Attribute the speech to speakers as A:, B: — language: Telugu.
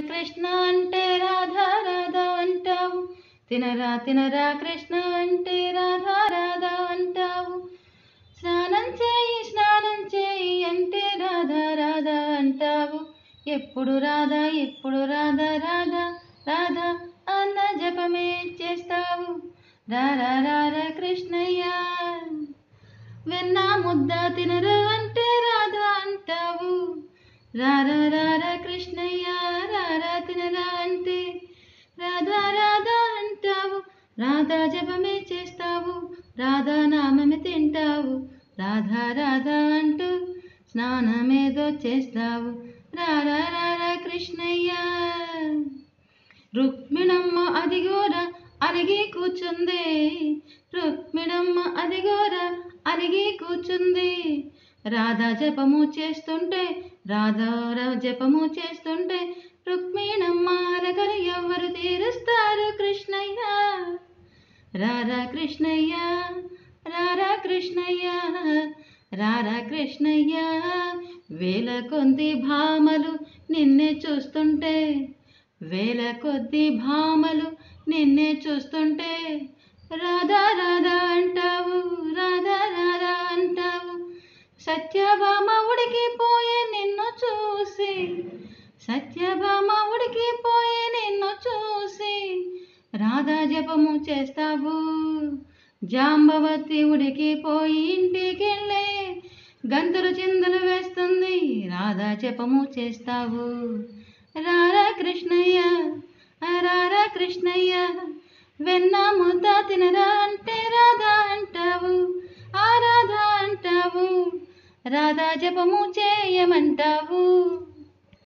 A: కృష్ణ అంటే రాధా రాధా అంటావు తినరా తినరా కృష్ణ అంటే రాధా రాధా అంటావు స్నానం చేయి స్నానం చేయి అంటే రాధా రాధా అంటావు ఎప్పుడు రాధా ఎప్పుడు రాధా రాధా రాధా అన్న జపమే చేస్తావు రారా రారా కృష్ణయ్య వెన్న ముద్ద తినరు అంటే రాధా అంటావు రారా రారా కృష్ణయ్య రారా తినరా అంటే రాధా రాధా అంటావు రాధా జపమే చేస్తావు రాధా నామమే తింటావు రాధా రాధా అంటూ స్నానమేదో చేస్తావు రారా రారా కృష్ణయ్య రుక్మిణమ్మ అదిగోరా అలిగి కూర్చుంది రుక్మిణమ్మ అదిగోరా అలిగి కూర్చుంది రాధా జపము చేస్తుంటే రాధా రా- జపము చేస్తుంటే రుక్మిణమ్మ అలకలు ఎవరు తీరుస్తారు కృష్ణయ్య రారా కృష్ణయ్య రారా కృష్ణయ్య రారా కృష్ణయ్య వేల కొద్ది భామలు నిన్నే చూస్తుంటే వేల కొద్ది భామలు నిన్నే చూస్తుంటే రాధా రాధా అంటావు రాధా రాధా అంటావు సత్యభామ ఉడికిపోయే నిన్ను చూసి సత్యభామ ఉడికిపోయే నిన్ను చూసి రాధా జపము చేస్తావు జాంబవతి ఉడికిపోయి ఇంటికెళ్ళే గంతులు చిందులు వేస్తుంది రాధా జపము చేస్తావు రారా కృష్ణయ్య ఆ రారా కృష్ణయ్య వెన్న ముద్ద తినరా అంటే రాధా అంటావు ఆ రాధా అంటావు రాధా జపము చేయమంటావు